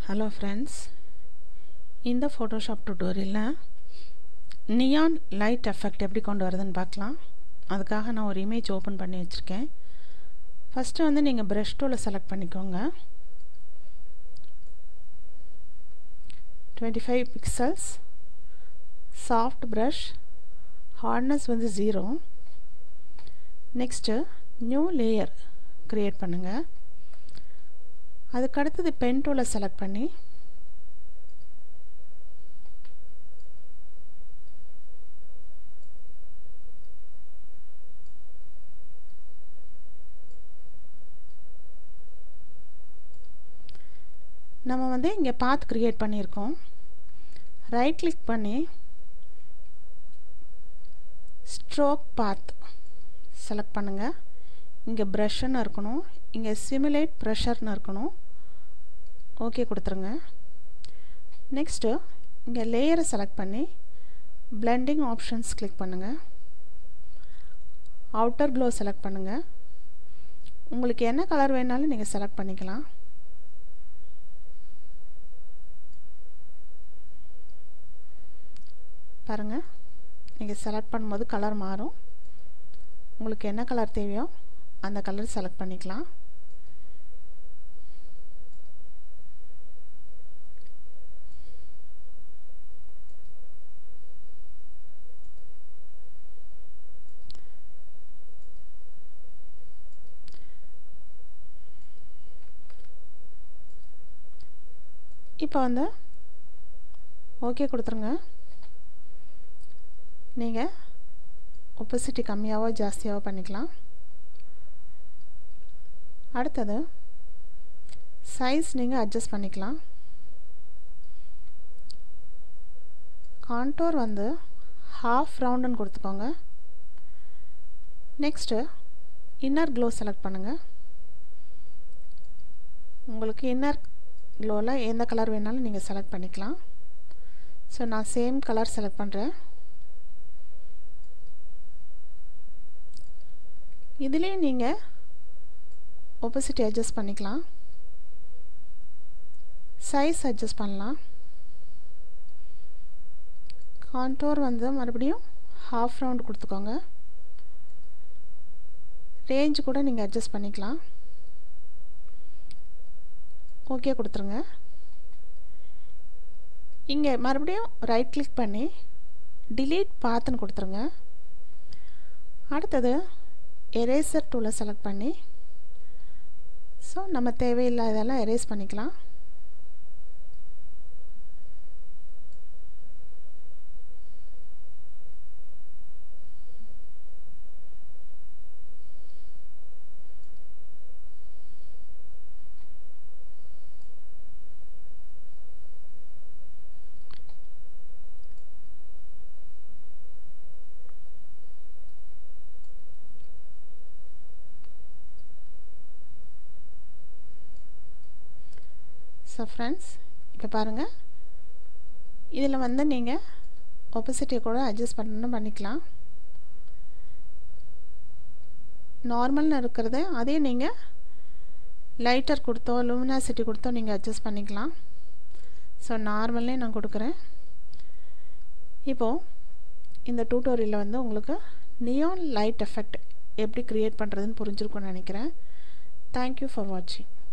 hello friends இந்த Photoshop டுட்டோரியலில் neon light effect எப்படி கொண்டு வரதுன்னு பார்க்கலாம் அதுக்காக நான் ஒரு இமேஜ் ஓப்பன் பண்ணி வச்சுருக்கேன் ஃபஸ்ட்டு வந்து நீங்கள் ப்ரஷ் டூலை செலக்ட் பண்ணிக்கோங்க twenty five pixels soft brush hardness வந்து zero next new layer create பண்ணுங்கள் அதுக்கு அடுத்தது பென் டூலை செலக்ட் பண்ணி நம்ம வந்து இங்கே பாத் க்ரியேட் பண்ணியிருக்கோம் ரைட் கிளிக் பண்ணி ஸ்ட்ரோக் பாத் செலக்ட் பண்ணுங்கள் இங்கே ப்ரஷ்ஷுன்னு இருக்கணும் இங்கே சிமுலேட் ப்ரெஷர்னு இருக்கணும் ஓகே கொடுத்துருங்க நெக்ஸ்ட்டு இங்கே லேயரை செலக்ட் பண்ணி பிளெண்டிங் ஆப்ஷன்ஸ் கிளிக் பண்ணுங்கள் அவுட்டர் க்ளோ செலக்ட் பண்ணுங்கள் உங்களுக்கு என்ன கலர் வேணாலும் நீங்கள் செலக்ட் பண்ணிக்கலாம் பாருங்கள் நீங்கள் செலக்ட் பண்ணும்போது கலர் மாறும் உங்களுக்கு என்ன கலர் தேவையோ அந்த கலர் செலக்ட் பண்ணிக்கலாம் இப்போ வந்து ஓகே கொடுத்துருங்க நீங்கள் ஒப்பசிட்டி கம்மியாகவோ ஜாஸ்தியாகவோ பண்ணிக்கலாம் அடுத்தது சைஸ் நீங்கள் அட்ஜஸ்ட் பண்ணிக்கலாம் கான்டோர் வந்து ஹாஃப் ரவுண்டுன்னு கொடுத்துக்கோங்க நெக்ஸ்ட்டு இன்னர் க்ளோ செலக்ட் பண்ணுங்கள் உங்களுக்கு இன்னர் க்ளோவில் எந்த கலர் வேணாலும் நீங்கள் செலக்ட் பண்ணிக்கலாம் ஸோ நான் சேம் கலர் செலக்ட் பண்ணுறேன் இதுலேயும் நீங்கள் ஒப்போசிட்டி அட்ஜஸ்ட் பண்ணிக்கலாம் சைஸ் அட்ஜஸ்ட் பண்ணலாம் கான்டோர் வந்து மறுபடியும் ஹாஃப் ரவுண்ட் கொடுத்துக்கோங்க ரேஞ்ச் கூட நீங்கள் அட்ஜஸ்ட் பண்ணிக்கலாம் ஓகே கொடுத்துருங்க இங்கே மறுபடியும் ரைட் கிளிக் பண்ணி டிலீட் பாத்துன்னு கொடுத்துருங்க அடுத்தது எரேசர் டூலை செலக்ட் பண்ணி ஸோ நம்ம தேவையில்லாததெல்லாம் எரேஸ் பண்ணிக்கலாம் ஸோ ஃப்ரெண்ட்ஸ் இப்போ பாருங்கள் இதில் வந்து நீங்கள் ஒப்போசிட்டியை கூட அட்ஜஸ்ட் பண்ணணும் பண்ணிக்கலாம் நார்மல்னு இருக்கிறத அதே நீங்கள் லைட்டர் கொடுத்தோ லூமினாசிட்டி கொடுத்தோ நீங்கள் அட்ஜஸ்ட் பண்ணிக்கலாம் ஸோ நார்மல்லே நான் கொடுக்குறேன் இப்போது இந்த டூட்டோரியலில் வந்து உங்களுக்கு நியான் லைட் எஃபெக்ட் எப்படி க்ரியேட் பண்ணுறதுன்னு புரிஞ்சிருக்கும்னு நினைக்கிறேன் தேங்க்யூ ஃபார் வாட்சிங்